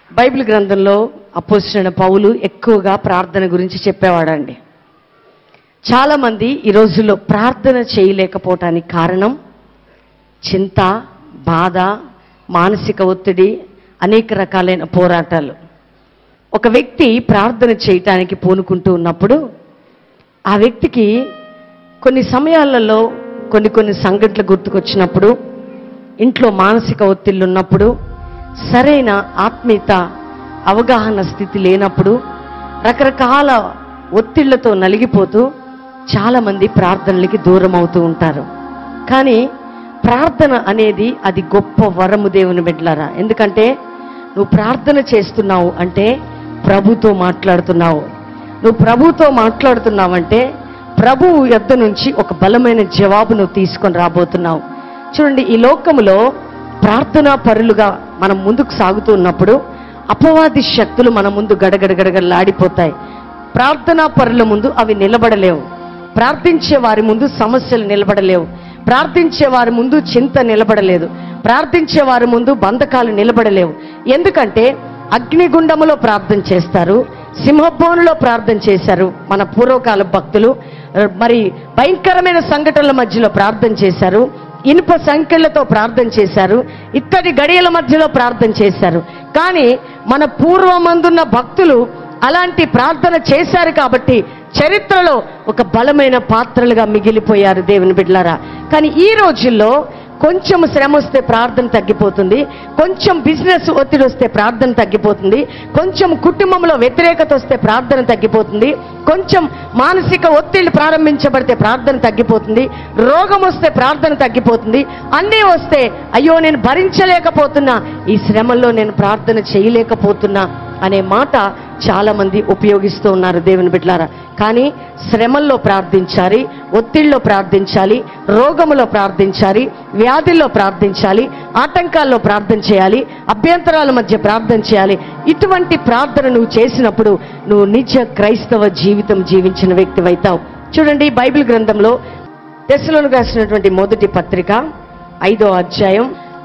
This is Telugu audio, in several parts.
బైబిల్ గ్రంథంలో అపోసిన పౌలు ఎక్కువగా ప్రార్థన గురించి చెప్పేవాడండి చాలా మంది ఈ రోజుల్లో ప్రార్థన చేయలేకపోవటానికి కారణం చింత బాధ మానసిక ఒత్తిడి అనేక రకాలైన పోరాటాలు ఒక వ్యక్తి ప్రార్థన చేయటానికి పూనుకుంటూ ఉన్నప్పుడు ఆ వ్యక్తికి కొన్ని సమయాలలో కొన్ని కొన్ని సంఘటనలు గుర్తుకొచ్చినప్పుడు ఇంట్లో మానసిక ఒత్తిళ్ళు ఉన్నప్పుడు సరైన ఆత్మీయత అవగాహన స్థితి లేనప్పుడు రకరకాల ఒత్తిళ్లతో నలిగిపోతూ చాలామంది ప్రార్థనలకి దూరం అవుతూ ఉంటారు కానీ ప్రార్థన అనేది అది గొప్ప వరము దేవుని బిడ్డలారా ఎందుకంటే నువ్వు ప్రార్థన చేస్తున్నావు అంటే ప్రభుతో మాట్లాడుతున్నావు నువ్వు ప్రభుతో మాట్లాడుతున్నావంటే ప్రభువు యొద్ద నుంచి ఒక బలమైన జవాబు నువ్వు తీసుకొని రాబోతున్నావు చూడండి ఈ లోకములో ప్రార్థనా పరులుగా మనం ముందుకు సాగుతూ ఉన్నప్పుడు అపవాది శక్తులు మన ముందు గడగడ గడగడలాడిపోతాయి ప్రార్థనా పరుల ముందు అవి నిలబడలేవు ప్రార్థించే వారి ముందు సమస్యలు నిలబడలేవు ప్రార్థించే వారి ముందు చింత నిలబడలేదు ప్రార్థించే వారి ముందు బంధకాలు నిలబడలేవు ఎందుకంటే అగ్నిగుండములో ప్రార్థన చేస్తారు సింహభవనంలో ప్రార్థన చేశారు మన పూర్వకాల భక్తులు మరి భయంకరమైన సంఘటనల మధ్యలో ప్రార్థన చేశారు ఇనుప సంఖ్యలతో ప్రార్థన చేశారు ఇత్తడి గడియల మధ్యలో ప్రార్థన చేశారు కానీ మన పూర్వమందున్న భక్తులు అలాంటి ప్రార్థన చేశారు కాబట్టి చరిత్రలో ఒక బలమైన పాత్రలుగా మిగిలిపోయారు దేవుని బిడ్డలారా కానీ ఈ రోజుల్లో కొంచెం శ్రమ వస్తే ప్రార్థన తగ్గిపోతుంది కొంచెం బిజినెస్ ఒత్తిడి వస్తే ప్రార్థన తగ్గిపోతుంది కొంచెం కుటుంబంలో వ్యతిరేకత వస్తే ప్రార్థన తగ్గిపోతుంది కొంచెం మానసిక ఒత్తిడి ప్రారంభించబడితే ప్రార్థన తగ్గిపోతుంది రోగం వస్తే ప్రార్థన తగ్గిపోతుంది అన్నీ వస్తే అయ్యో నేను భరించలేకపోతున్నా ఈ శ్రమల్లో నేను ప్రార్థన చేయలేకపోతున్నా అనే మాట చాలా మంది ఉపయోగిస్తూ ఉన్నారు దేవుని బిడ్డలారా కానీ శ్రమల్లో ప్రార్థించాలి ఒత్తిడిలో ప్రార్థించాలి రోగములో ప్రార్థించాలి వ్యాధుల్లో ప్రార్థించాలి ఆటంకాల్లో ప్రార్థన చేయాలి అభ్యంతరాల మధ్య ప్రార్థన చేయాలి ఇటువంటి ప్రార్థన నువ్వు చేసినప్పుడు నువ్వు నిజ క్రైస్తవ జీవితం జీవించిన వ్యక్తివైతావు చూడండి బైబిల్ గ్రంథంలో దశలను రాసినటువంటి మొదటి పత్రిక ఐదో అధ్యాయం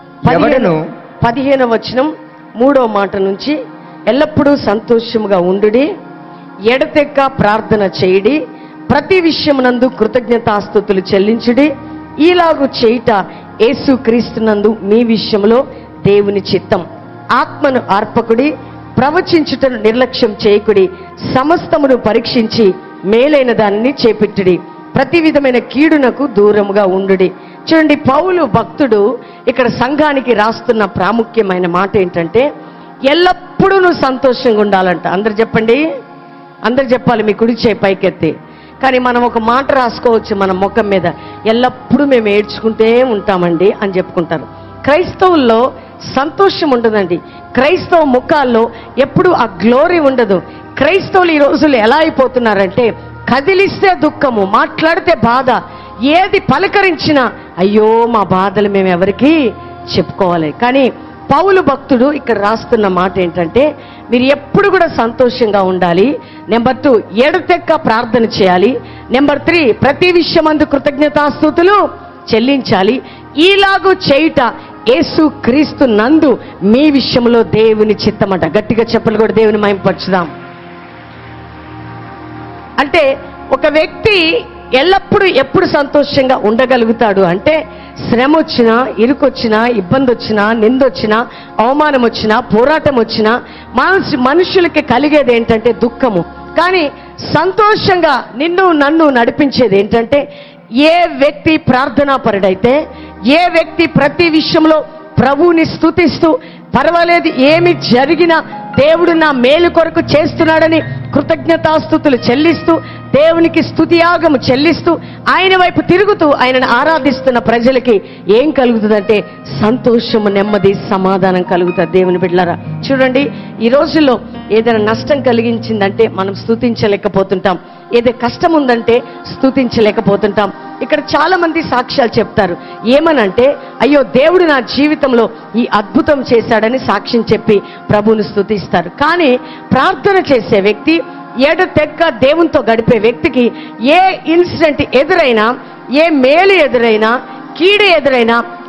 ఎవడను పదిహేను వచనం మూడో మాట నుంచి ఎల్లప్పుడూ సంతోషముగా ఉండుడి ఎడతెక్క ప్రార్థన చేయడి ప్రతి విషయమునందు కృతజ్ఞతాస్థుతులు చెల్లించుడి ఈలాగు చేయుట యేసు క్రీస్తునందు మీ విషయంలో దేవుని చిత్తం ఆత్మను ఆర్పకుడి ప్రవచించుటను నిర్లక్ష్యం చేయకుడి సమస్తమును పరీక్షించి మేలైన దానిని చేపెట్టుడి ప్రతి విధమైన కీడునకు దూరముగా ఉండుడి చూడండి పౌలు భక్తుడు ఇక్కడ సంఘానికి రాస్తున్న ప్రాముఖ్యమైన మాట ఏంటంటే ఎల్లప్పుడూ నువ్వు సంతోషంగా ఉండాలంట అందరు చెప్పండి అందరు చెప్పాలి మీ కుడి చేయి పైకెత్తి కానీ మనం ఒక మాట రాసుకోవచ్చు మన ముఖం మీద ఎల్లప్పుడూ మేము ఏడ్చుకుంటే ఉంటామండి అని చెప్పుకుంటారు క్రైస్తవుల్లో సంతోషం ఉండదండి క్రైస్తవ ముఖాల్లో ఎప్పుడు ఆ గ్లోరీ ఉండదు క్రైస్తవులు ఈ రోజులు ఎలా అయిపోతున్నారంటే కదిలిస్తే దుఃఖము మాట్లాడితే బాధ ఏది పలకరించినా అయ్యో మా బాధలు మేము ఎవరికి చెప్పుకోవాలి కానీ పౌలు భక్తుడు ఇక్కడ రాస్తున్న మాట ఏంటంటే మీరు ఎప్పుడు కూడా సంతోషంగా ఉండాలి నెంబర్ టూ ఎడతెక్క ప్రార్థన చేయాలి నెంబర్ త్రీ ప్రతి విషయమందు కృతజ్ఞతాస్థుతులు చెల్లించాలి ఈలాగు చేయుట యేసు క్రీస్తు నందు మీ విషయంలో దేవుని చిత్తమట గట్టిగా చెప్పలు కూడా దేవుని మయంపరచుదాం అంటే ఒక వ్యక్తి ఎల్లప్పుడూ ఎప్పుడు సంతోషంగా ఉండగలుగుతాడు అంటే శ్రమ వచ్చినా ఇరుకొచ్చినా ఇబ్బంది వచ్చినా నిందొచ్చినా అవమానం వచ్చినా పోరాటం వచ్చినా మనసు మనుషులకి కలిగేది ఏంటంటే దుఃఖము కానీ సంతోషంగా నిన్ను నన్ను నడిపించేది ఏంటంటే ఏ వ్యక్తి ప్రార్థనాపరుడైతే ఏ వ్యక్తి ప్రతి విషయంలో ప్రభువుని స్తుతిస్తూ పర్వాలేదు ఏమి జరిగినా దేవుడు నా మేలు కొరకు చేస్తున్నాడని కృతజ్ఞతాస్థుతులు చెల్లిస్తూ దేవునికి స్తుతియాగము చెల్లిస్తూ ఆయన వైపు తిరుగుతూ ఆయనను ఆరాధిస్తున్న ప్రజలకి ఏం కలుగుతుందంటే సంతోషము నెమ్మది సమాధానం కలుగుతుంది దేవుని బిడ్డలారా చూడండి ఈ రోజుల్లో ఏదైనా నష్టం కలిగించిందంటే మనం స్తుతించలేకపోతుంటాం ఏదో కష్టం ఉందంటే స్తుతించలేకపోతుంటాం ఇక్కడ చాలా మంది సాక్ష్యాలు చెప్తారు ఏమనంటే అయ్యో దేవుడు నా జీవితంలో ఈ అద్భుతం చేశాడని సాక్ష్యం చెప్పి ప్రభువుని స్తుతిస్తారు కానీ ప్రార్థన చేసే వ్యక్తి ఏడు తెక్క దేవునితో గడిపే వ్యక్తికి ఏ ఇన్సిడెంట్ ఎదురైనా ఏ మేలు ఎదురైనా కీడు ఎదురైనా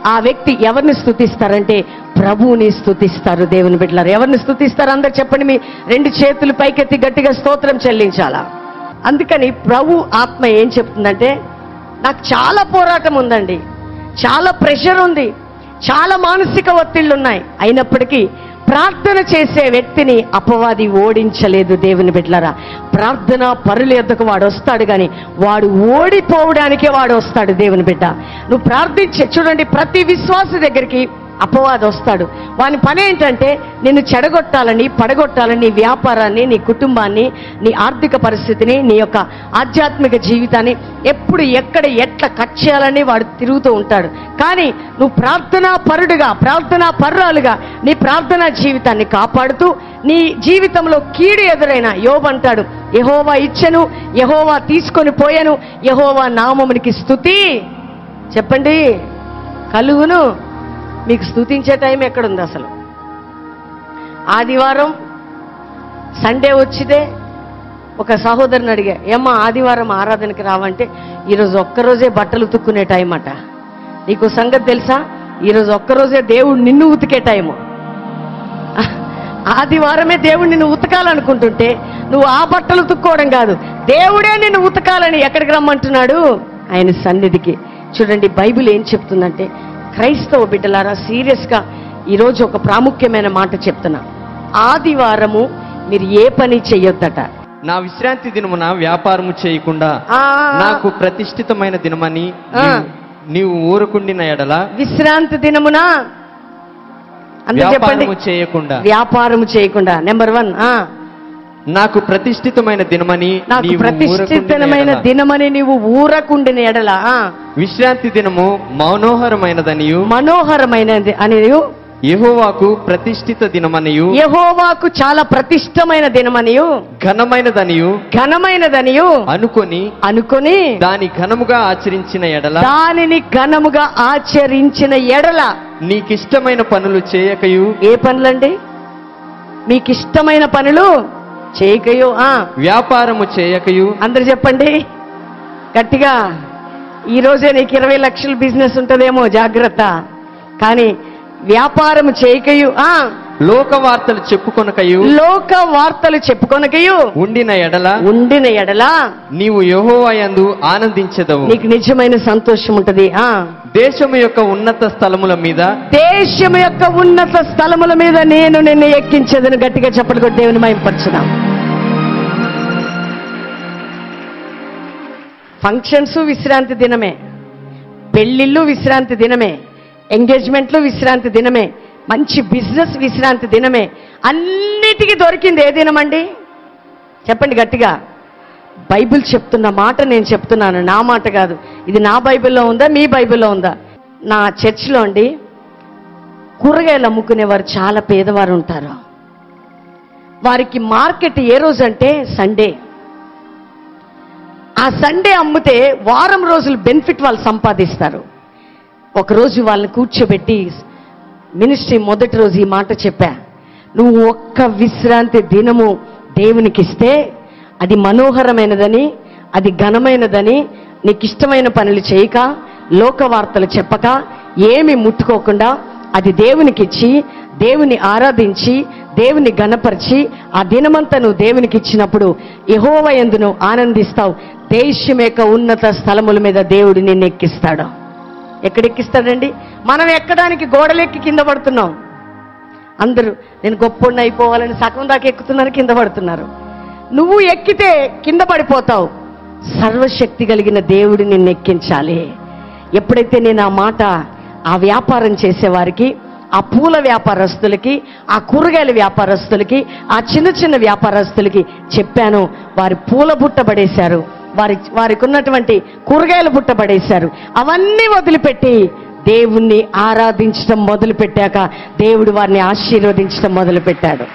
ఆ వ్యక్తి ఎవరిని స్తుతిస్తారంటే ప్రభువుని స్తుతిస్తారు దేవుని బిడ్డలారు ఎవరిని స్తుతిస్తారు అందరు చెప్పండి మీ రెండు చేతులు పైకెత్తి గట్టిగా స్తోత్రం చెల్లించాలా అందుకని ప్రభు ఆత్మ ఏం చెప్తుందంటే నాకు చాలా పోరాటం ఉందండి చాలా ప్రెషర్ ఉంది చాలా మానసిక ఒత్తిళ్లు ఉన్నాయి అయినప్పటికీ ప్రార్థన చేసే వ్యక్తిని అపవాది ఓడించలేదు దేవుని బిడ్డలారా ప్రార్థన పరుల ఎద్దకు వాడు వస్తాడు కానీ వాడు ఓడిపోవడానికే వాడు వస్తాడు దేవుని బిడ్డ నువ్వు ప్రార్థించే చూడండి ప్రతి విశ్వాస దగ్గరికి అపవాది వస్తాడు వాని పని ఏంటంటే నిన్ను చెడగొట్టాలని పడగొట్టాలని నీ వ్యాపారాన్ని నీ కుటుంబాన్ని నీ ఆర్థిక పరిస్థితిని నీ యొక్క ఆధ్యాత్మిక జీవితాన్ని ఎప్పుడు ఎక్కడ ఎట్లా కట్ చేయాలని వాడు తిరుగుతూ ఉంటాడు కానీ నువ్వు ప్రార్థనా పరుడుగా ప్రార్థనా పర్రాలుగా నీ ప్రార్థనా జీవితాన్ని కాపాడుతూ నీ జీవితంలో కీడు ఎదురైన యోబు అంటాడు యహోవా ఇచ్చను యహోవా తీసుకొని పోయాను యహోవా నామమునికి స్థుతి చెప్పండి కలుగును మీకు స్థుతించే టైం ఎక్కడుంది అసలు ఆదివారం సండే వచ్చితే ఒక సహోదరుని అడిగా ఏమ్మా ఆదివారం ఆరాధనకి రావంటే ఈరోజు ఒక్కరోజే బట్టలు ఉతుక్కునే టైం అట నీకు సంగతి తెలుసా ఈరోజు ఒక్కరోజే దేవుడు నిన్ను ఉతికే టైము ఆదివారమే దేవుడు నిన్ను ఉతకాలనుకుంటుంటే నువ్వు ఆ బట్టలు ఉతుక్కోవడం కాదు దేవుడే నిన్ను ఉతకాలని ఎక్కడికి రమ్మంటున్నాడు ఆయన సన్నిధికి చూడండి బైబిల్ ఏం చెప్తుందంటే క్రైస్తవ బిడ్డలారా సీరియస్గా ఈరోజు ఒక ప్రాముఖ్యమైన మాట చెప్తున్నా ఆదివారము మీరు ఏ పని చెయ్యొద్దట నా విశ్రాంతి దినమున వ్యాపారము చేయకుండా ఆ, నాకు ప్రతిష్ఠితమైన దినమని ఆ. నీవు- నీవు ఊరుకుండిన ఎడల విశ్రాంతి దినమున అందరూ చెప్పండి వ్యాపారము చేయకుండా వ్యాపారము చేయకుండా నెంబర్ వన్ ఆ నాకు ప్రతిష్ఠితమైన దినమని నాకు నీవు ప్రతిష్ఠితమైన ఊరకుండిన ఎడల, దినమని నీవు ఊరకుండిన ఎడల ఆ, విశ్రాంతి దినము మనోహరమైనదనియు మనోహరమైనది అని యెహోవాకు ప్రతిష్ఠిత దినమనియు యహోవాకు చాలా ప్రతిష్టమైన దినమనియు ఘనమైనదనియు ఘనమైనదనియు అనుకొని అనుకొని దాని ఘనముగా ఆచరించిన ఎడల దానిని ఘనముగా ఆచరించిన ఎడల నీకిష్టమైన పనులు చేయకయు ఏ పనులండి మీకు ఇష్టమైన పనులు చేయకయో ఆ వ్యాపారము చేయకయు అందరు చెప్పండి గట్టిగా ఈ రోజే నీకు ఇరవై లక్షల బిజినెస్ ఉంటుందేమో జాగ్రత్త కానీ వ్యాపారం చేయకయు ఆ లోక వార్తలు చెప్పుకొనకయు లోక వార్తలు చెప్పుకొనకయు ఉండిన ఎడల ఉండిన ఎడల నీవు యెహోవాయందు ఆనందించదవు నీకు నిజమైన సంతోషం ఉంటది ఆ దేశము యొక్క ఉన్నత స్థలముల మీద దేశం యొక్క ఉన్నత స్థలముల మీద నేను నిన్ను ఎక్కించేదని గట్టిగా చెప్పలు కొట్టి దేవుని మైంపరచుదాం ఫంక్షన్స్ విశ్రాంతి దినమే పెళ్ళిళ్ళు విశ్రాంతి దినమే ఎంగేజ్మెంట్లు విశ్రాంతి దినమే మంచి బిజినెస్ విశ్రాంతి దినమే అన్నిటికీ దొరికింది ఏ దినమండి చెప్పండి గట్టిగా బైబిల్ చెప్తున్న మాట నేను చెప్తున్నాను నా మాట కాదు ఇది నా బైబిల్లో ఉందా మీ బైబిల్లో ఉందా నా చర్చిలో అండి కూరగాయలు అమ్ముకునేవారు చాలా పేదవారు ఉంటారు వారికి మార్కెట్ ఏ రోజు అంటే సండే ఆ సండే అమ్మితే వారం రోజులు బెనిఫిట్ వాళ్ళు సంపాదిస్తారు ఒకరోజు వాళ్ళని కూర్చోబెట్టి మినిస్ట్రీ మొదటి రోజు ఈ మాట చెప్పా నువ్వు ఒక్క విశ్రాంతి దినము దేవునికి ఇస్తే అది మనోహరమైనదని అది ఘనమైనదని నీకు ఇష్టమైన పనులు చేయక లోక వార్తలు చెప్పక ఏమి ముట్టుకోకుండా అది దేవునికి ఇచ్చి దేవుని ఆరాధించి దేవుని గణపరిచి ఆ దినమంతా నువ్వు దేవునికి ఇచ్చినప్పుడు యహోవ యందు నువ్వు ఆనందిస్తావు దేశం యొక్క ఉన్నత స్థలముల మీద దేవుడు నిన్ను ఎక్కిస్తాడు ఎక్కడెక్కిస్తాడండి మనం ఎక్కడానికి గోడలెక్కి కింద పడుతున్నాం అందరూ నేను గొప్ప అయిపోవాలని సగం దాకా ఎక్కుతున్నారు కింద పడుతున్నారు నువ్వు ఎక్కితే కింద పడిపోతావు సర్వశక్తి కలిగిన దేవుడు నిన్ను ఎక్కించాలి ఎప్పుడైతే నేను ఆ మాట ఆ వ్యాపారం చేసేవారికి ఆ పూల వ్యాపారస్తులకి ఆ కూరగాయల వ్యాపారస్తులకి ఆ చిన్న చిన్న వ్యాపారస్తులకి చెప్పాను వారి పూల బుట్ట పడేశారు వారి వారికి ఉన్నటువంటి కూరగాయల బుట్ట పడేశారు అవన్నీ వదిలిపెట్టి దేవుణ్ణి ఆరాధించడం మొదలు పెట్టాక దేవుడు వారిని ఆశీర్వదించడం మొదలు పెట్టాడు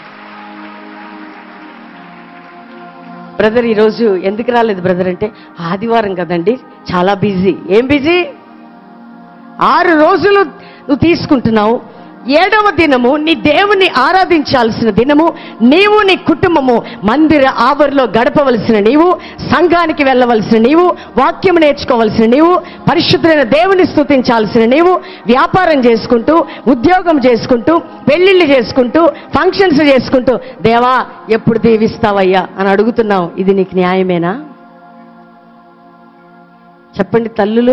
బ్రదర్ ఈరోజు ఎందుకు రాలేదు బ్రదర్ అంటే ఆదివారం కదండి చాలా బిజీ ఏం బిజీ ఆరు రోజులు నువ్వు తీసుకుంటున్నావు ఏడవ దినము నీ దేవుని ఆరాధించాల్సిన దినము నీవు నీ కుటుంబము మందిర ఆవరణలో గడపవలసిన నీవు సంఘానికి వెళ్ళవలసిన నీవు వాక్యం నేర్చుకోవలసిన నీవు పరిశుద్ధమైన దేవుని స్తుతించాల్సిన నీవు వ్యాపారం చేసుకుంటూ ఉద్యోగం చేసుకుంటూ పెళ్లిళ్ళు చేసుకుంటూ ఫంక్షన్స్ చేసుకుంటూ దేవా ఎప్పుడు దీవిస్తావయ్యా అని అడుగుతున్నావు ఇది నీకు న్యాయమేనా చెప్పండి తల్లులు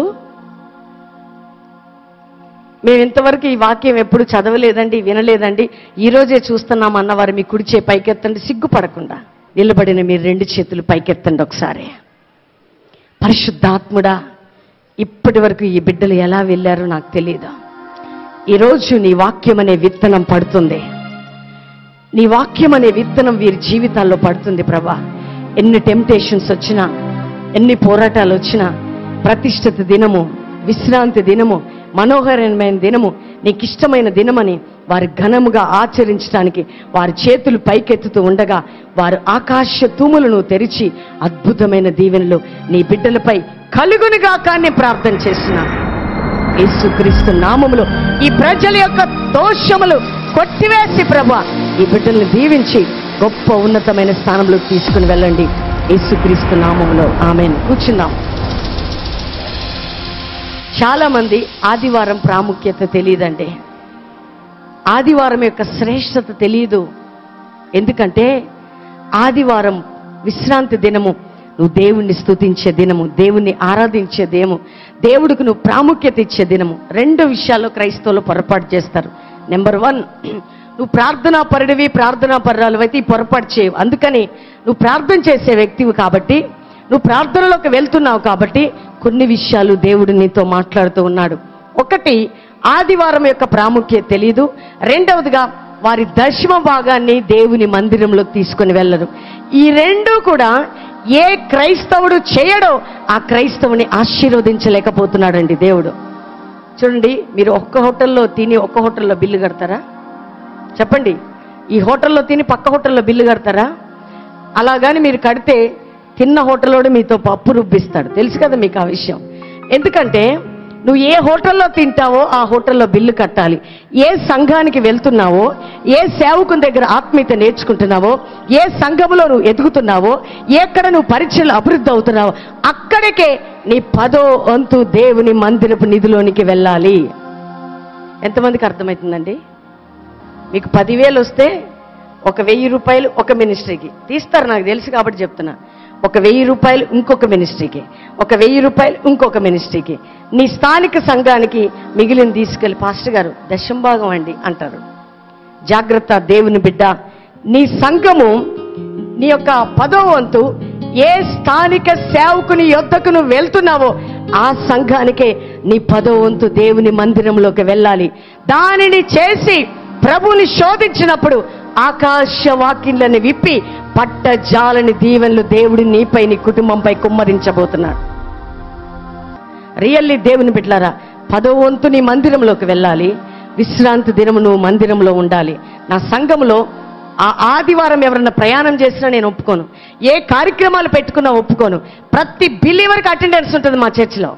మేము ఇంతవరకు ఈ వాక్యం ఎప్పుడు చదవలేదండి వినలేదండి ఈ రోజే చూస్తున్నాం అన్నవారు మీ కుడిచే పైకెత్తండి సిగ్గుపడకుండా నిలబడిన మీరు రెండు చేతులు పైకెత్తండి ఒకసారి పరిశుద్ధాత్ముడా ఇప్పటి వరకు ఈ బిడ్డలు ఎలా వెళ్ళారో నాకు తెలియదు ఈరోజు నీ వాక్యం అనే విత్తనం పడుతుంది నీ వాక్యం అనే విత్తనం వీరి జీవితాల్లో పడుతుంది ప్రభా ఎన్ని టెంప్టేషన్స్ వచ్చినా ఎన్ని పోరాటాలు వచ్చినా ప్రతిష్ఠిత దినము విశ్రాంతి దినము మనోహరమైన దినము నీకు ఇష్టమైన దినమని వారు ఘనముగా ఆచరించడానికి వారి చేతులు పైకెత్తుతూ ఉండగా వారు ఆకాశ తూములను తెరిచి అద్భుతమైన దీవెనలు నీ బిడ్డలపై కలుగునుగా కానీ ప్రార్థన చేస్తున్నాను యేసుక్రీస్తు నామములో ఈ ప్రజల యొక్క దోషములు కొట్టివేసి ప్రభా ఈ బిడ్డల్ని దీవించి గొప్ప ఉన్నతమైన స్థానంలోకి తీసుకుని వెళ్ళండి యేసుక్రీస్తు నామములో ఆమెను కూర్చున్నాం చాలా మంది ఆదివారం ప్రాముఖ్యత తెలియదండి ఆదివారం యొక్క శ్రేష్టత తెలియదు ఎందుకంటే ఆదివారం విశ్రాంతి దినము నువ్వు దేవుణ్ణి స్తుతించే దినము దేవుణ్ణి ఆరాధించే దినము దేవుడికి నువ్వు ప్రాముఖ్యత ఇచ్చే దినము రెండు విషయాల్లో క్రైస్తవులు పొరపాటు చేస్తారు నెంబర్ వన్ నువ్వు ప్రార్థనా పరుడివి ప్రార్థనా పర్రాలు అయితే ఈ పొరపాటు చేయవు అందుకని నువ్వు ప్రార్థన చేసే వ్యక్తివి కాబట్టి నువ్వు ప్రార్థనలోకి వెళ్తున్నావు కాబట్టి కొన్ని విషయాలు దేవుడు నీతో మాట్లాడుతూ ఉన్నాడు ఒకటి ఆదివారం యొక్క ప్రాముఖ్యత తెలియదు రెండవదిగా వారి దశమ భాగాన్ని దేవుని మందిరంలోకి తీసుకొని వెళ్ళరు ఈ రెండు కూడా ఏ క్రైస్తవుడు చేయడో ఆ క్రైస్తవుని ఆశీర్వదించలేకపోతున్నాడండి దేవుడు చూడండి మీరు ఒక్క హోటల్లో తిని ఒక్క హోటల్లో బిల్లు కడతారా చెప్పండి ఈ హోటల్లో తిని పక్క హోటల్లో బిల్లు కడతారా అలాగని మీరు కడితే తిన్న హోటల్లోనే మీతో పప్పు రుబ్బిస్తాడు తెలుసు కదా మీకు ఆ విషయం ఎందుకంటే నువ్వు ఏ హోటల్లో తింటావో ఆ హోటల్లో బిల్లు కట్టాలి ఏ సంఘానికి వెళ్తున్నావో ఏ సేవకుని దగ్గర ఆత్మీయత నేర్చుకుంటున్నావో ఏ సంఘములో నువ్వు ఎదుగుతున్నావో ఎక్కడ నువ్వు పరీక్షలు అభివృద్ధి అవుతున్నావో అక్కడికే నీ పదో వంతు దేవుని మందిరపు నిధిలోనికి వెళ్ళాలి ఎంతమందికి అర్థమవుతుందండి మీకు పదివేలు వస్తే ఒక వెయ్యి రూపాయలు ఒక మినిస్ట్రీకి తీస్తారు నాకు తెలుసు కాబట్టి చెప్తున్నా ఒక వెయ్యి రూపాయలు ఇంకొక మినిస్ట్రీకి ఒక వెయ్యి రూపాయలు ఇంకొక మినిస్ట్రీకి నీ స్థానిక సంఘానికి మిగిలిన తీసుకెళ్లి పాస్టర్ గారు దశంభాగం అండి అంటారు జాగ్రత్త దేవుని బిడ్డ నీ సంఘము నీ యొక్క పదో వంతు ఏ స్థానిక సేవకుని యొద్దకు నువ్వు వెళ్తున్నావో ఆ సంఘానికే నీ పదో వంతు దేవుని మందిరంలోకి వెళ్ళాలి దానిని చేసి ప్రభుని శోధించినప్పుడు ఆకాశ వాకిళ్ళని విప్పి పట్ట జాలని దీవెనలు దేవుడు నీపై నీ కుటుంబంపై కుమ్మరించబోతున్నాడు రియల్లీ దేవుని బిడ్డలారా పదో వంతు నీ మందిరంలోకి వెళ్ళాలి విశ్రాంతి దినము నువ్వు మందిరంలో ఉండాలి నా సంఘంలో ఆ ఆదివారం ఎవరన్నా ప్రయాణం చేసినా నేను ఒప్పుకోను ఏ కార్యక్రమాలు పెట్టుకున్నా ఒప్పుకోను ప్రతి బిలీవర్కి అటెండెన్స్ ఉంటుంది మా చర్చిలో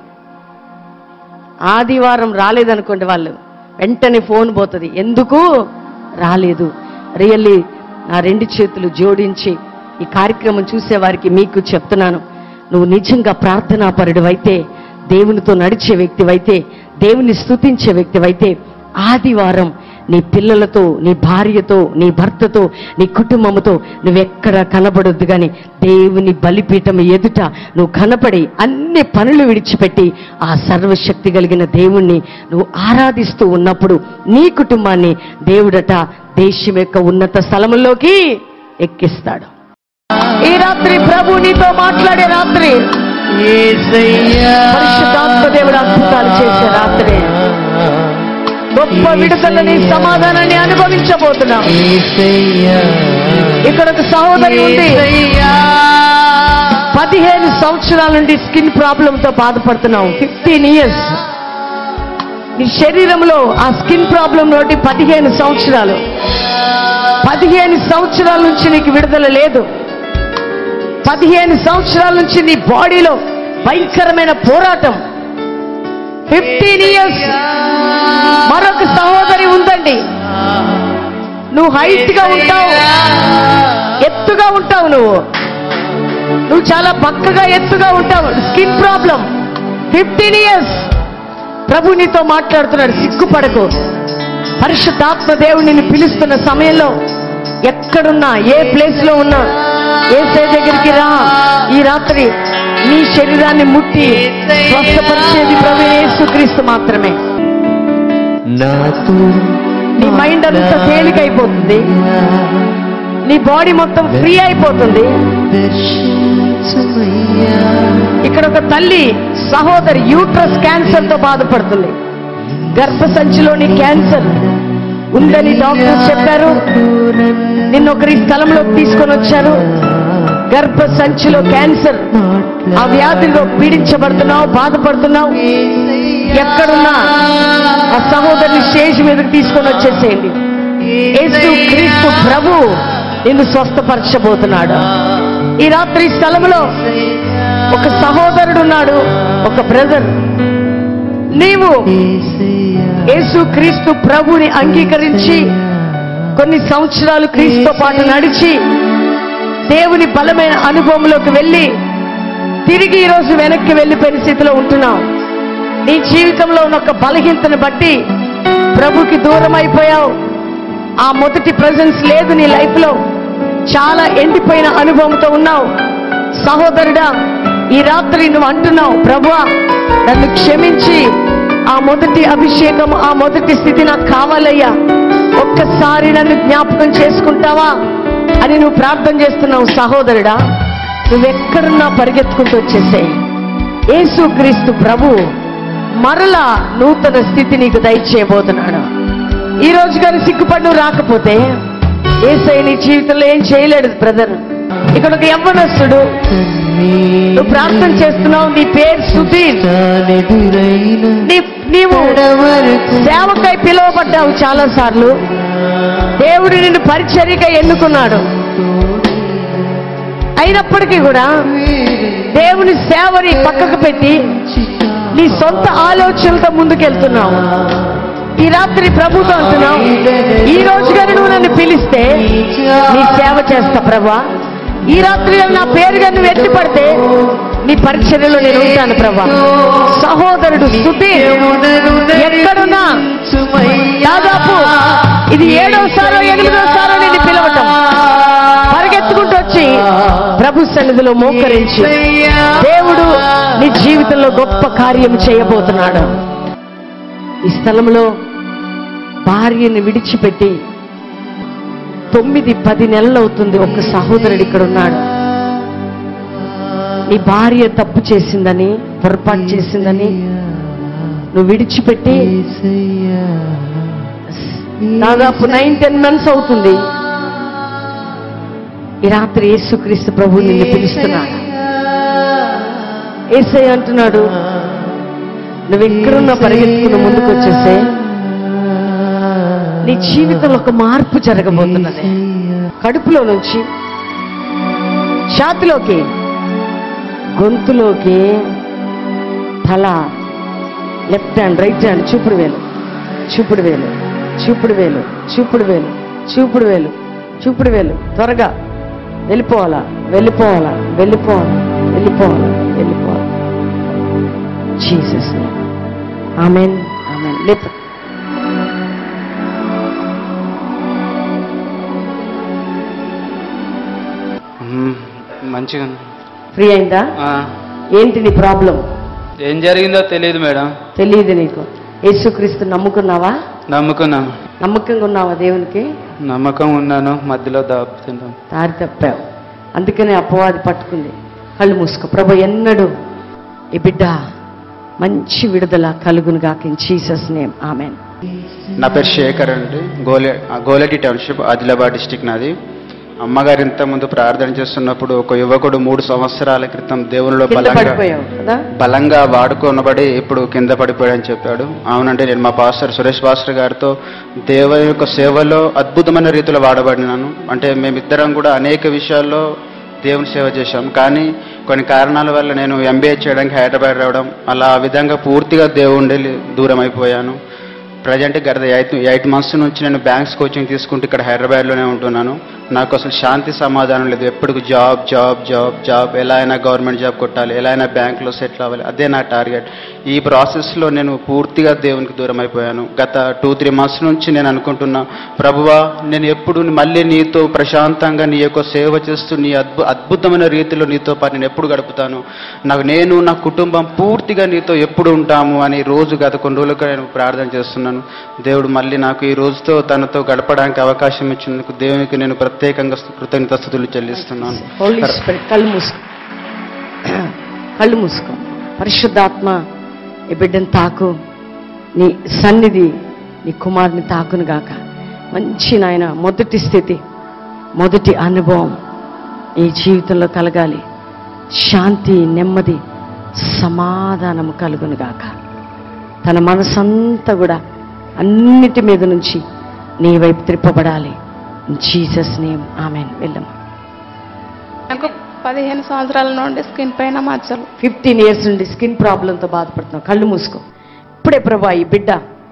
ఆదివారం రాలేదనుకోండి వాళ్ళు వెంటనే ఫోన్ పోతుంది ఎందుకు రాలేదు రియల్లీ నా రెండు చేతులు జోడించి ఈ కార్యక్రమం చూసేవారికి మీకు చెప్తున్నాను నువ్వు నిజంగా ప్రార్థనాపరుడివైతే దేవునితో నడిచే వ్యక్తివైతే దేవుని స్తుతించే వ్యక్తివైతే ఆదివారం నీ పిల్లలతో నీ భార్యతో నీ భర్తతో నీ కుటుంబముతో నువ్వెక్కడ కనబడొద్దు కానీ దేవుని బలిపీఠం ఎదుట నువ్వు కనపడి అన్ని పనులు విడిచిపెట్టి ఆ సర్వశక్తి కలిగిన దేవుణ్ణి నువ్వు ఆరాధిస్తూ ఉన్నప్పుడు నీ కుటుంబాన్ని దేవుడట దేశం యొక్క ఉన్నత స్థలముల్లోకి ఎక్కిస్తాడు ఈ రాత్రి ప్రభు నీతో మాట్లాడే రాత్రి పరిశుద్ధాత్మ దేవుడు అద్భుతాలు చేసే రాత్రి గొప్ప విడుదలని సమాధానాన్ని అనుభవించబోతున్నాం ఇక్కడ ఒక సహోదరి ఉంది పదిహేను సంవత్సరాల నుండి స్కిన్ ప్రాబ్లంతో బాధపడుతున్నావు ఫిఫ్టీన్ ఇయర్స్ నీ శరీరంలో ఆ స్కిన్ ప్రాబ్లం నుండి పదిహేను సంవత్సరాలు పదిహేను సంవత్సరాల నుంచి నీకు విడుదల లేదు పదిహేను సంవత్సరాల నుంచి నీ బాడీలో భయంకరమైన పోరాటం ఫిఫ్టీన్ ఇయర్స్ మరొక సహోదరి ఉందండి నువ్వు హైట్ గా ఉంటావు ఎత్తుగా ఉంటావు నువ్వు నువ్వు చాలా బక్కగా ఎత్తుగా ఉంటావు స్కిన్ ప్రాబ్లం ఫిఫ్టీన్ ఇయర్స్ ప్రభు నీతో మాట్లాడుతున్నాడు సిగ్గుపడకు పరిశుద్ధాత్మ దేవుడు నిన్ను పిలుస్తున్న సమయంలో ఎక్కడున్నా ఏ ప్లేస్ లో ఉన్నా ఏసే దగ్గరికి రా ఈ రాత్రి నీ శరీరాన్ని ముట్టి స్వస్థపరిచేది ప్రభు యేసుక్రీస్తు మాత్రమే నాతో నీ మైండ్ అంతా తేలికైపోతుంది నీ బాడీ మొత్తం ఫ్రీ అయిపోతుంది ఇక్కడ ఒక తల్లి సహోదరి యూట్రస్ క్యాన్సర్ తో బాధపడుతుంది గర్భసంచిలోని క్యాన్సర్ ఉందని డాక్టర్ చెప్పారు నిన్న ఒకరి స్థలంలోకి తీసుకొని వచ్చారు గర్భ సంచిలో క్యాన్సర్ ఆ వ్యాధిలో పీడించబడుతున్నావు బాధపడుతున్నావు ఎక్కడున్నా ఆ సహోదరిని స్టేజ్ మీదకి తీసుకొని వచ్చేసేయండి యేసు క్రీస్తు ప్రభు నిన్ను స్వస్థపరచబోతున్నాడు ఈ రాత్రి ఈ స్థలంలో ఒక సహోదరుడు ఉన్నాడు ఒక బ్రదర్ నీవు యేసు క్రీస్తు ప్రభుని అంగీకరించి కొన్ని సంవత్సరాలు క్రీస్తుతో పాటు నడిచి దేవుని బలమైన అనుభవంలోకి వెళ్ళి తిరిగి ఈరోజు వెనక్కి వెళ్ళిపోయిన స్థితిలో ఉంటున్నావు నీ జీవితంలో ఉన్న ఒక బలహీనతను బట్టి ప్రభుకి దూరం అయిపోయావు ఆ మొదటి ప్రజెన్స్ లేదు నీ లైఫ్ లో చాలా ఎండిపోయిన అనుభవంతో ఉన్నావు సహోదరుడా ఈ రాత్రి నువ్వు అంటున్నావు ప్రభువా నన్ను క్షమించి ఆ మొదటి అభిషేకం ఆ మొదటి స్థితి నాకు కావాలయ్యా ఒక్కసారి నన్ను జ్ఞాపకం చేసుకుంటావా అని నువ్వు ప్రార్థన చేస్తున్నావు సహోదరుడా నువ్వెక్కడున్నా పరిగెత్తుకుంటూ వచ్చేసేయి యేసుక్రీస్తు ప్రభు మరలా నూతన స్థితి నీకు దయచేయబోతున్నాడు ఈ రోజు కానీ సిగ్గుపడి నువ్వు రాకపోతే ఏసై నీ జీవితంలో ఏం చేయలేడు బ్రదర్ ఇక్కడ ఒక యవ్వనస్తుడు నువ్వు ప్రార్థన చేస్తున్నావు నీ పేరు సుధీర్ నీ నీవు సేవకై పిలువబడ్డావు చాలా సార్లు దేవుడు నిన్ను పరిచర్యగా ఎన్నుకున్నాడు అయినప్పటికీ కూడా దేవుని సేవని పక్కకు పెట్టి నీ సొంత ఆలోచనలతో ముందుకెళ్తున్నావు ఈ రాత్రి ప్రభుతో అంటున్నావు ఈ రోజు కానీ నువ్వు నన్ను పిలిస్తే నీ సేవ చేస్తా ప్రభా ఈ రాత్రి కానీ నా పేరుగా నువ్వు ఎత్తి పడితే నీ పరిచర్యలో నేను ఉంటాను ప్రభా సహోదరుడు స్థుతి ఎక్కడున్నా దాదాపు ఇది ఏడవసారో ఎనిమిదోసారో నేను పిలవటం పరిగెత్తుకుంటూ వచ్చి ప్రభు సన్నిధిలో మోకరించి దేవుడు నీ జీవితంలో గొప్ప కార్యం చేయబోతున్నాడు ఈ స్థలంలో భార్యని విడిచిపెట్టి తొమ్మిది పది నెలలు అవుతుంది ఒక సహోదరుడు ఇక్కడ ఉన్నాడు నీ భార్య తప్పు చేసిందని పొరపాటు చేసిందని నువ్వు విడిచిపెట్టి దాదాపు నైన్ టెన్ మంత్స్ అవుతుంది ఈ రాత్రి యేసుక్రీస్తు ప్రభు నిన్ను పిలుస్తున్నాడు ఏసై అంటున్నాడు నువ్వు ఎక్కడున్నా పరిగెత్తుకుని ముందుకు వచ్చేసే నీ జీవితంలో ఒక మార్పు జరగబోతున్నది కడుపులో నుంచి ఛాతిలోకి గొంతులోకి తల లెఫ్ట్ హ్యాండ్ రైట్ హ్యాండ్ చూపుడు వేలు చూపుడు వేలు చూపుడు వేలు చూపుడు వేలు చూపుడు వేలు చూపుడు వేలు త్వరగా వెళ్ళిపోవాలా వెళ్ళిపోవాలా వెళ్ళిపోవాలా వెళ్ళిపోవాలా వెళ్ళిపోవాలా జీసస్ ఆమెన్ ఆమెన్ లేపు మ్మ్. మంచిగా ఉంది. ఫ్రీ అయిందా ఆ, ఏంటి నీ ప్రాబ్లం ఏం జరిగిందో తెలియదు మేడం తెలియదు నీకు యేసుక్రీస్తు నమ్ముకున్నావా నమ్ముకున్నాను నమ్మకంగా ఉన్నావా దేవునికి నమ్మకం ఉన్నాను మధ్యలో దాపుతున్నాను దారి తప్పావు అందుకనే అపవాది పట్టుకుంది కళ్ళు మూసుకో ప్రభు ఎన్నడు ఈ బిడ్డ మంచి విడుదల కలుగును గాక ఇన్ జీసస్ నేమ్ ఆమెన్ నా పేరు శేఖర్ అండి గోలే గోలటి టౌన్షిప్ ఆదిలాబాద్ డిస్టిక్ నాది అమ్మగారు ఇంత ముందు ప్రార్థన చేస్తున్నప్పుడు ఒక యువకుడు మూడు సంవత్సరాల క్రితం దేవునిలో కింద బలంగా పడిపోయావు కదా బలంగా వాడుకొనబడి ఇప్పుడు కింద పడిపోయాడని చెప్పాడు అవునంటే నేను మా పాస్టర్ సురేష్ పాస్టర్ గారితో దేవుని యొక్క సేవలో అద్భుతమైన రీతిలో వాడబడినాను అంటే మేమిద్దరం కూడా అనేక విషయాల్లో దేవుని సేవ చేశాం కానీ కొన్ని కారణాల వల్ల నేను ఎంబీఏ చేయడానికి హైదరాబాద్ రావడం అలా ఆ విధంగా పూర్తిగా దేవుండి దూరం అయిపోయాను ప్రజెంట్ గత ఎయిట్ ఎయిట్ మంత్స్ నుంచి నేను బ్యాంక్స్ కోచింగ్ తీసుకుంటూ ఇక్కడ హైదరాబాద్లోనే ఉంటున్నాను నాకు అసలు శాంతి సమాధానం లేదు ఎప్పటికి జాబ్ జాబ్ జాబ్ జాబ్ ఎలా అయినా గవర్నమెంట్ జాబ్ కొట్టాలి ఎలా అయినా బ్యాంక్లో సెటిల్ అవ్వాలి అదే నా టార్గెట్ ఈ ప్రాసెస్లో నేను పూర్తిగా దేవునికి దూరం అయిపోయాను గత టూ త్రీ మంత్స్ నుంచి నేను అనుకుంటున్నా ప్రభువా నేను ఎప్పుడు మళ్ళీ నీతో ప్రశాంతంగా నీ యొక్క సేవ చేస్తూ నీ అద్భు అద్భుతమైన రీతిలో నీతో పాటు నేను ఎప్పుడు గడుపుతాను నాకు నేను నా కుటుంబం పూర్తిగా నీతో ఎప్పుడు ఉంటాము అని రోజు గత కొన్ని రోజులుగా నేను ప్రార్థన చేస్తున్నాను దేవుడు మళ్ళీ నాకు ఈ రోజుతో తనతో గడపడానికి అవకాశం ఇచ్చినందుకు దేవునికి నేను ప్రత్యేకంగా కృతజ్ఞతస్తుతులు చెల్లిస్తున్నాను హోలీ స్పిరిట్ కళ్ళు మూసుకో కళ్ళు మూసుకో పరిశుద్ధాత్మ ఈ బిడ్డను తాకు నీ సన్నిధి నీ కుమారుని తాకును గాక మంచి నాయన మొదటి స్థితి మొదటి అనుభవం ఈ జీవితంలో కలగాలి శాంతి నెమ్మది సమాధానము కలుగును గాక తన మనసంతా కూడా అన్నిటి మీద నుంచి నీ వైపు త్రిప్పబడాలి జీసస్ నేమ్ ఆమెన్ వెళ్ళమ్మా నాకు పదిహేను సంవత్సరాల నుండి స్కిన్ పైన మచ్చలు ఫిఫ్టీన్ ఇయర్స్ నుండి స్కిన్ ప్రాబ్లంతో బాధపడుతున్నావు కళ్ళు మూసుకో ఇప్పుడే ప్రభా ఈ బిడ్డ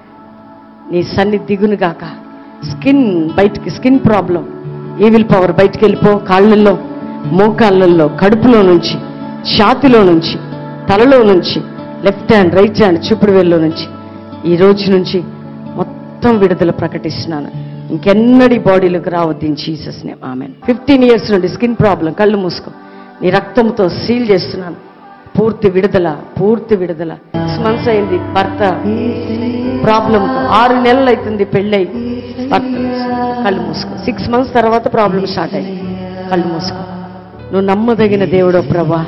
నీ సన్ని దిగును గాక స్కిన్ బయటికి స్కిన్ ప్రాబ్లం ఈవిల్ పవర్ బయటికి వెళ్ళిపో కాళ్ళల్లో మోకాళ్ళల్లో కడుపులో నుంచి ఛాతిలో నుంచి తలలో నుంచి లెఫ్ట్ హ్యాండ్ రైట్ హ్యాండ్ చూపుడు వేల్లో నుంచి ఈ రోజు నుంచి మొత్తం విడుదల ప్రకటిస్తున్నాను ఇంకెన్నడి బాడీలోకి రావద్దు in Jesus name amen fifteen years నుండి స్కిన్ ప్రాబ్లం కళ్ళు మూసుకో నీ రక్తంతో సీల్ చేస్తున్నాను పూర్తి విడుదల పూర్తి విడుదల సిక్స్ మంత్స్ అయింది భర్త ప్రాబ్లం ఆరు నెలలు అవుతుంది పెళ్ళై భర్త కళ్ళు మూసుకో సిక్స్ మంత్స్ తర్వాత ప్రాబ్లం స్టార్ట్ అయింది కళ్ళు మూసుకో నువ్వు నమ్మదగిన దేవుడో ప్రభా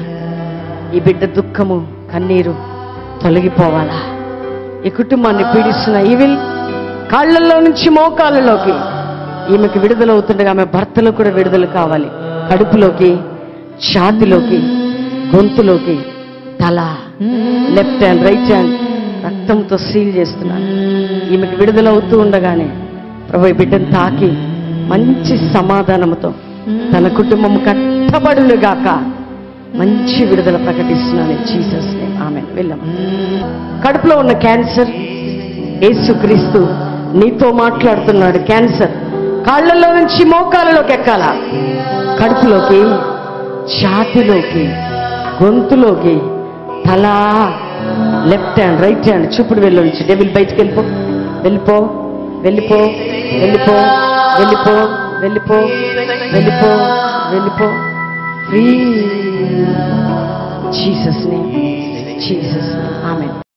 ఈ బిడ్డ దుఃఖము కన్నీరు తొలగిపోవాలా ఈ కుటుంబాన్ని పీడిస్తున్న ఈవిల్ కాళ్ళల్లో నుంచి మోకాళ్ళలోకి ఈమెకి విడుదల అవుతుండగా ఆమె భర్తలో కూడా విడుదల కావాలి కడుపులోకి ఛాతిలోకి గొంతులోకి తల లెఫ్ట్ హ్యాండ్ రైట్ హ్యాండ్ రక్తంతో సీల్ చేస్తున్నాను ఈమెకి విడుదల అవుతూ ఉండగానే ప్రభు ఈ బిడ్డను తాకి మంచి సమాధానంతో తన కుటుంబం కట్టబడులుగాక మంచి విడుదల ప్రకటిస్తున్నాను జీసస్ ఆమె వెళ్ళాము కడుపులో ఉన్న క్యాన్సర్ యేసుక్రీస్తు నీతో మాట్లాడుతున్నాడు క్యాన్సర్ కాళ్ళలో నుంచి మోకాళ్ళలోకి ఎక్కాల కడుపులోకి ఛాతిలోకి గొంతులోకి తల లెఫ్ట్ హ్యాండ్ రైట్ హ్యాండ్ చూపుడు వెళ్ళి నుంచి డెవిల్ బయటికి వెళ్ళిపో వెళ్ళిపో వెళ్ళిపో వెళ్ళిపో వెళ్ళిపో వెళ్ళిపో వెళ్ళిపో వెళ్ళిపో ఫ్రీ జీసస్ నేమ్ జీసస్ ఆమె